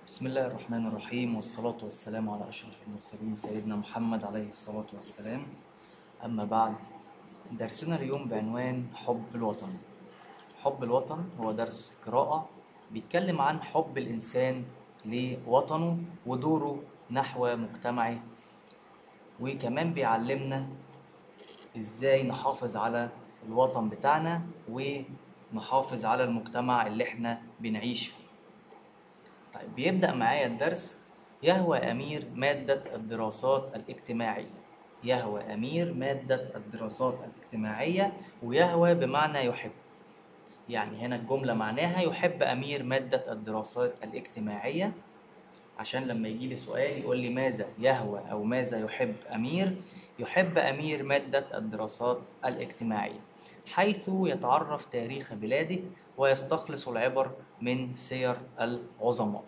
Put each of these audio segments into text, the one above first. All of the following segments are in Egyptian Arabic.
بسم الله الرحمن الرحيم والصلاة والسلام على أشرف المرسلين سيدنا محمد عليه الصلاة والسلام أما بعد درسنا اليوم بعنوان حب الوطن حب الوطن هو درس قراءة بيتكلم عن حب الإنسان لوطنه ودوره نحو مجتمعه وكمان بيعلمنا إزاي نحافظ على الوطن بتاعنا ونحافظ على المجتمع اللي احنا بنعيش فيه طيب بيبدأ معايا الدرس يهوى أمير مادة الدراسات الاجتماعية يهوى أمير مادة الدراسات الاجتماعية ويهوى بمعنى يحب يعني هنا الجملة معناها يحب أمير مادة الدراسات الاجتماعية عشان لما يجي لي سؤال يقول لي ماذا يهوى أو ماذا يحب أمير يحب أمير مادة الدراسات الاجتماعية حيث يتعرف تاريخ بلاده ويستخلص العبر من سير العظماء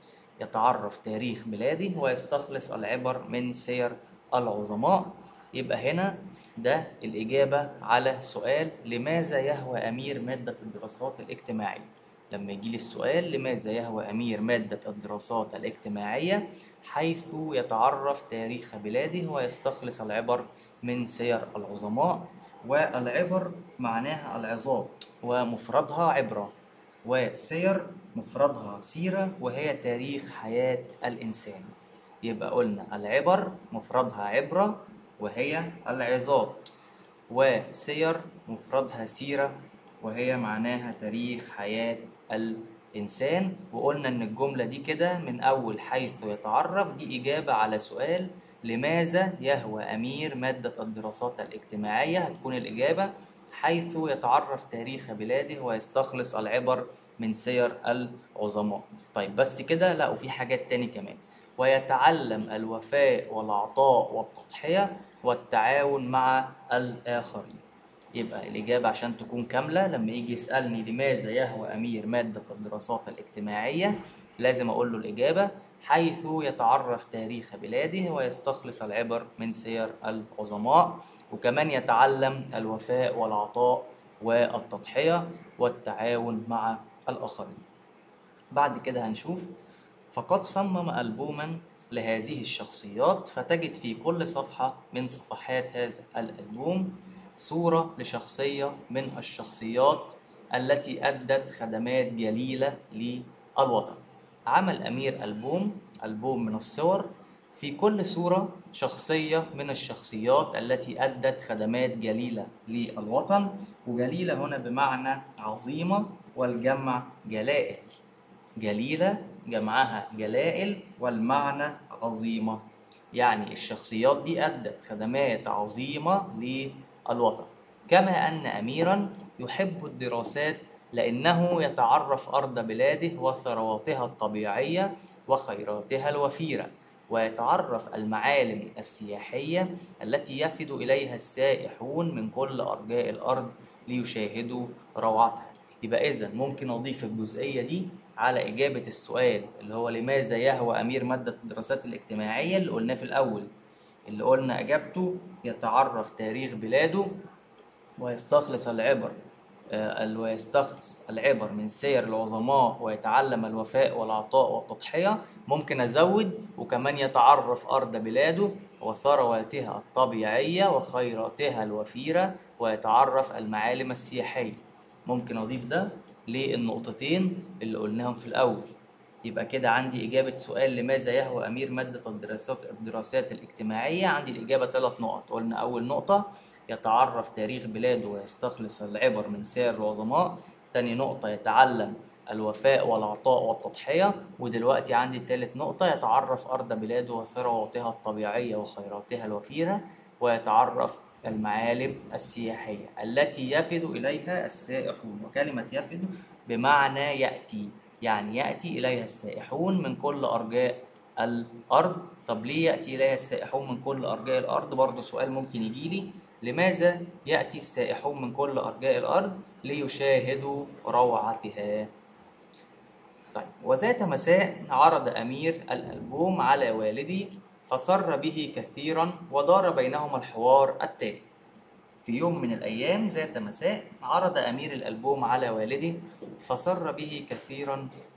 يتعرف تاريخ بلاده ويستخلص العبر من سير العظماء يبقى هنا ده الإجابة على سؤال لماذا يهوى أمير مادة الدراسات الاجتماعية لما يجي لي السؤال لماذا يهوى أمير مادة الدراسات الاجتماعية حيث يتعرف تاريخ بلاده ويستخلص العبر من سير العظماء والعبر معناها العظات ومفردها عبرة وسير مفردها سيرة وهي تاريخ حياة الإنسان يبقى قلنا العبر مفردها عبرة وهي العظات وسير مفردها سيرة وهي معناها تاريخ حياة الإنسان وقلنا إن الجملة دي كده من أول حيث يتعرف دي إجابة على سؤال لماذا يهوى أمير مادة الدراسات الاجتماعية هتكون الإجابة حيث يتعرف تاريخ بلاده ويستخلص العبر من سير العظماء طيب بس كده لا وفي حاجات تاني كمان ويتعلم الوفاء والعطاء والتضحية والتعاون مع الآخرين يبقى الإجابة عشان تكون كاملة لما يجي يسألني لماذا يهوى أمير مادة الدراسات الاجتماعية لازم أقول له الإجابة حيث يتعرف تاريخ بلاده ويستخلص العبر من سير العظماء وكمان يتعلم الوفاء والعطاء والتضحية والتعاون مع الآخرين بعد كده هنشوف فقد صمم ألبوما لهذه الشخصيات فتجد في كل صفحة من صفحات هذا الألبوم صورة لشخصية من الشخصيات التي أدت خدمات جليلة للوطن عمل أمير ألبوم ألبوم من الصور في كل صورة شخصية من الشخصيات التي أدت خدمات جليلة للوطن وجليلة هنا بمعنى عظيمة والجمع جلائل جليلة جمعها جلائل والمعنى عظيمة يعني الشخصيات دي أدت خدمات عظيمة للوطن كما أن أميرا يحب الدراسات لأنه يتعرف أرض بلاده وثرواتها الطبيعية وخيراتها الوفيرة ويتعرف المعالم السياحية التي يفد إليها السائحون من كل أرجاء الأرض ليشاهدوا روعتها يبقى إذا ممكن أضيف الجزئية دي على إجابة السؤال اللي هو لماذا يهوى أمير مادة الدراسات الاجتماعية اللي قلناه في الأول اللي قلنا إجابته يتعرف تاريخ بلاده ويستخلص العبر ويستخلص العبر من سير العظماء ويتعلم الوفاء والعطاء والتضحية ممكن أزود وكمان يتعرف أرض بلاده وثرواتها الطبيعية وخيراتها الوفيرة ويتعرف المعالم السياحية ممكن أضيف ده للنقطتين اللي قلناهم في الأول يبقى كده عندي إجابة سؤال لماذا يهوى أمير مادة الدراسات الدراسات الاجتماعية عندي الإجابة ثلاث نقط قلنا أول نقطة يتعرف تاريخ بلاده ويستخلص العبر من سير العظماء تاني نقطة يتعلم الوفاء والعطاء والتضحية ودلوقتي عندي تالت نقطة يتعرف أرض بلاده وثرواتها الطبيعية وخيراتها الوفيرة ويتعرف المعالم السياحية التي يفد إليها السائحون وكلمة يفد بمعنى يأتي يعني يأتي إليها السائحون من كل أرجاء الأرض طب ليه يأتي إليها السائحون من كل أرجاء الأرض برضه سؤال ممكن يجيلي لماذا يأتي السائحون من كل أرجاء الأرض ليشاهدوا روعتها طيب وذات مساء عرض أمير الألبوم على والدي فسر به كثيرا ودار بينهما الحوار التالي في يوم من الأيام ذات مساء عرض أمير الألبوم على والده فسر به كثيرا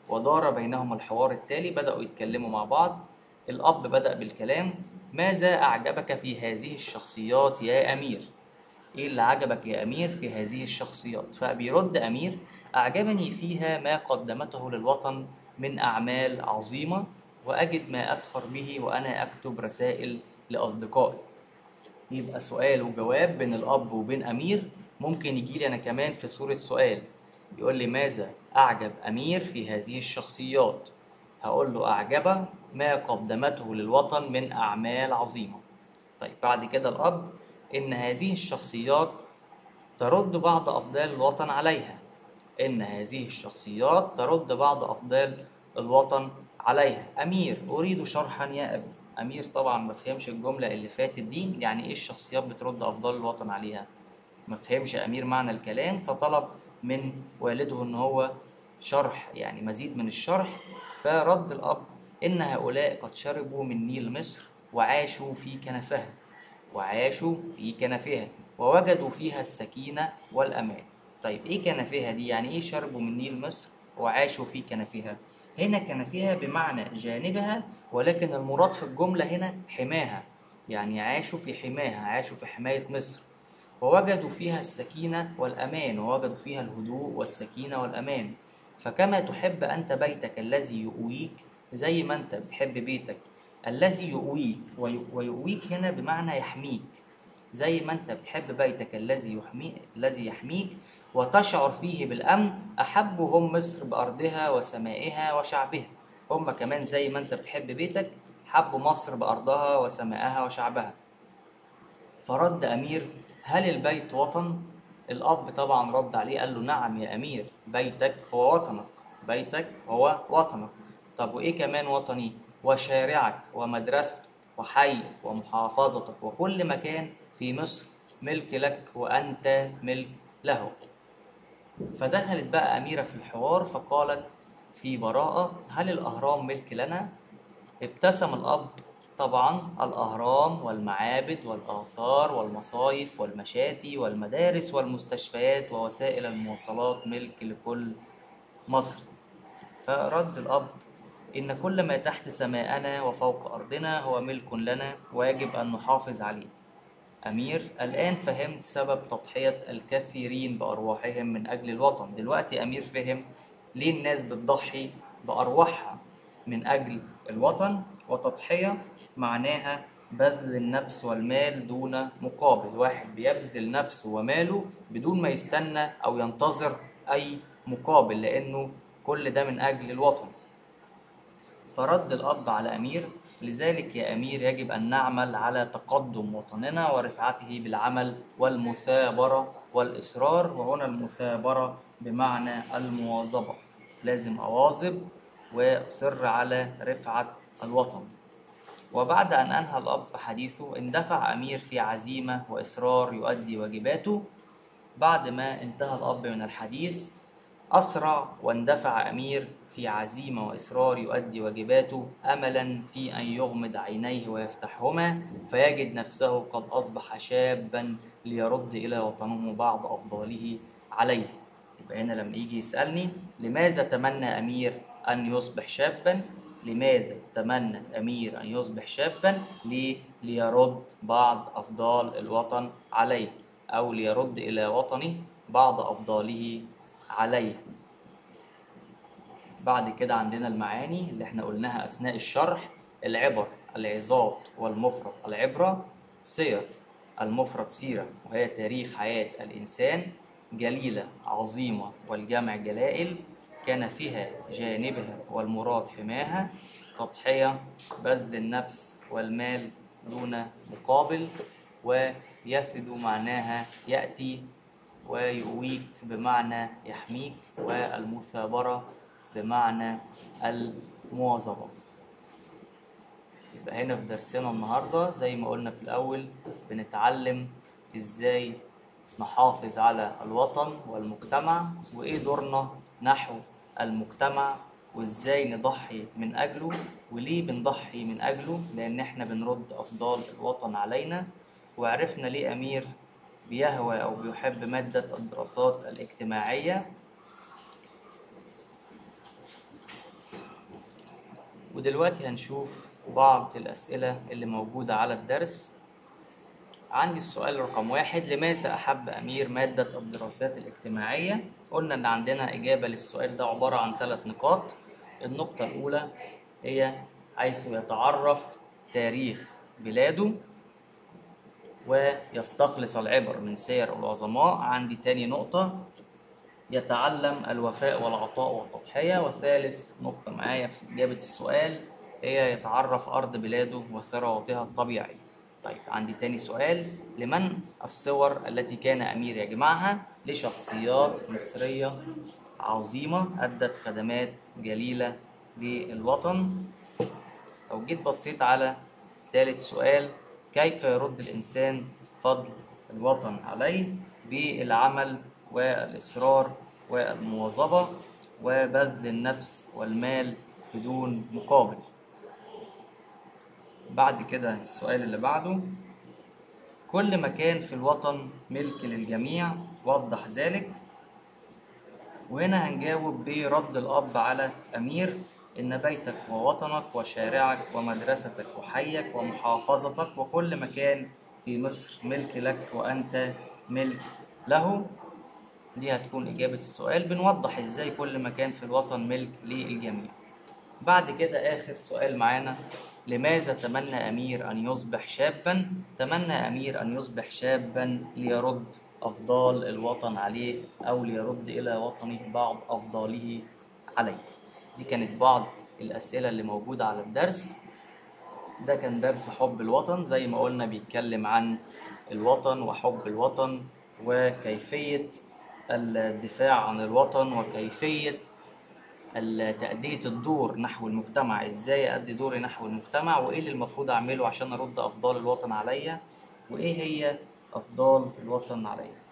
ودار بينهما الحوار التالي بدأوا يتكلموا مع بعض الأب بدأ بالكلام ماذا أعجبك في هذه الشخصيات يا أمير؟ إيه اللي عجبك يا أمير في هذه الشخصيات؟ فبيرد أمير أعجبني فيها ما قدمته للوطن من أعمال عظيمة وأجد ما أفخر به وأنا أكتب رسائل لأصدقائي يبقى سؤال وجواب بين الأب وبين أمير ممكن يجي لي أنا كمان في صورة سؤال يقول لي ماذا أعجب أمير في هذه الشخصيات هقول له أعجبه ما قدمته للوطن من أعمال عظيمة طيب بعد كده الأب إن هذه الشخصيات ترد بعض أفضال الوطن عليها إن هذه الشخصيات ترد بعض أفضال الوطن عليها أمير أريد شرحا يا أبي أمير طبعا ما فهمش الجملة اللي فاتت دي يعني إيه الشخصيات بترد أفضال الوطن عليها ما فهمش أمير معنى الكلام فطلب من والده إن هو شرح يعني مزيد من الشرح فرد الأب إن هؤلاء قد شربوا من نيل مصر وعاشوا في كنفها وعاشوا في كنفها ووجدوا فيها السكينة والأمان طيب إيه كنفها دي يعني إيه شربوا من نيل مصر وعاشوا في كنفها هنا كنفها بمعنى جانبها ولكن المراد في الجملة هنا حماها يعني عاشوا في حماها عاشوا في حماية مصر ووجدوا فيها السكينة والأمان ووجدوا فيها الهدوء والسكينة والأمان فكما تحب أنت بيتك الذي يؤويك زي ما أنت بتحب بيتك الذي يؤويك ويؤويك هنا بمعنى يحميك زي ما أنت بتحب بيتك الذي يحميك الذي يحميك وتشعر فيه بالأمن أحبهم مصر بأرضها وسمائها وشعبها هم كمان زي ما أنت بتحب بيتك حبوا مصر بأرضها وسمائها وشعبها فرد أمير هل البيت وطن؟ الأب طبعا رد عليه قال له نعم يا أمير بيتك هو وطنك بيتك هو وطنك طب وإيه كمان وطني؟ وشارعك ومدرستك وحيك ومحافظتك وكل مكان في مصر ملك لك وأنت ملك له فدخلت بقى أميرة في الحوار فقالت في براءة هل الأهرام ملك لنا؟ ابتسم الأب طبعا الأهرام والمعابد والآثار والمصايف والمشاتي والمدارس والمستشفيات ووسائل المواصلات ملك لكل مصر فرد الأب إن كل ما تحت سماءنا وفوق أرضنا هو ملك لنا ويجب أن نحافظ عليه أمير الآن فهمت سبب تضحية الكثيرين بأرواحهم من أجل الوطن دلوقتي أمير فهم ليه الناس بتضحي بأرواحها من أجل الوطن وتضحية معناها بذل النفس والمال دون مقابل واحد بيبذل نفسه وماله بدون ما يستنى أو ينتظر أي مقابل لأنه كل ده من أجل الوطن فرد الأب على أمير لذلك يا أمير يجب أن نعمل على تقدم وطننا ورفعته بالعمل والمثابرة والإصرار وهنا المثابرة بمعنى المواظبة لازم أواظب وأصر على رفعة الوطن وبعد أن أنهى الأب حديثه اندفع أمير في عزيمة وإصرار يؤدي واجباته بعد ما انتهى الأب من الحديث أسرع واندفع أمير في عزيمة وإصرار يؤدي واجباته أملا في أن يغمض عينيه ويفتحهما فيجد نفسه قد أصبح شابا ليرد إلى وطنه بعض أفضاله عليه يبقى هنا لما يجي يسألني لماذا تمنى أمير أن يصبح شابا لماذا تمنى أمير أن يصبح شابا ليه؟ ليرد بعض أفضال الوطن عليه أو ليرد إلى وطنه بعض أفضاله عليه بعد كده عندنا المعاني اللي احنا قلناها أثناء الشرح العبر العظات والمفرد العبرة سير المفرد سيرة وهي تاريخ حياة الإنسان جليلة عظيمة والجمع جلائل كان فيها جانبها والمراد حماها تضحية بذل النفس والمال دون مقابل ويفد معناها يأتي ويؤويك بمعنى يحميك والمثابرة بمعنى المواظبة يبقى هنا في درسنا النهاردة زي ما قلنا في الأول بنتعلم إزاي نحافظ على الوطن والمجتمع وإيه دورنا نحو المجتمع وإزاي نضحي من أجله وليه بنضحي من أجله لأن إحنا بنرد أفضال الوطن علينا وعرفنا ليه أمير بيهوى أو بيحب مادة الدراسات الاجتماعية ودلوقتي هنشوف بعض الأسئلة اللي موجودة على الدرس عندي السؤال رقم واحد لماذا أحب أمير مادة الدراسات الاجتماعية؟ قلنا إن عندنا إجابة للسؤال ده عبارة عن ثلاث نقاط النقطة الأولى هي حيث يتعرف تاريخ بلاده ويستخلص العبر من سير العظماء عندي تاني نقطة يتعلم الوفاء والعطاء والتضحية وثالث نقطة معايا في إجابة السؤال هي يتعرف أرض بلاده وثرواتها الطبيعية طيب عندي تاني سؤال لمن الصور التي كان أمير يجمعها لشخصيات مصرية عظيمة أدت خدمات جليلة للوطن لو جيت بصيت على ثالث سؤال كيف يرد الإنسان فضل الوطن عليه بالعمل والإصرار والمواظبة وبذل النفس والمال بدون مقابل بعد كده السؤال اللي بعده كل مكان في الوطن ملك للجميع وضح ذلك وهنا هنجاوب برد الأب على أمير إن بيتك ووطنك وشارعك ومدرستك وحيك ومحافظتك وكل مكان في مصر ملك لك وأنت ملك له دي هتكون إجابة السؤال بنوضح إزاي كل مكان في الوطن ملك للجميع بعد كده آخر سؤال معانا لماذا تمنى أمير أن يصبح شابا؟ تمنى أمير أن يصبح شابا ليرد أفضال الوطن عليه أو ليرد إلى وطنه بعض أفضاله عليه دي كانت بعض الأسئلة اللي موجودة على الدرس ده كان درس حب الوطن زي ما قلنا بيتكلم عن الوطن وحب الوطن وكيفية الدفاع عن الوطن وكيفية تأدية الدور نحو المجتمع ازاي أدي دوري نحو المجتمع وايه اللي المفروض اعمله عشان ارد افضال الوطن عليا وايه هي افضال الوطن عليا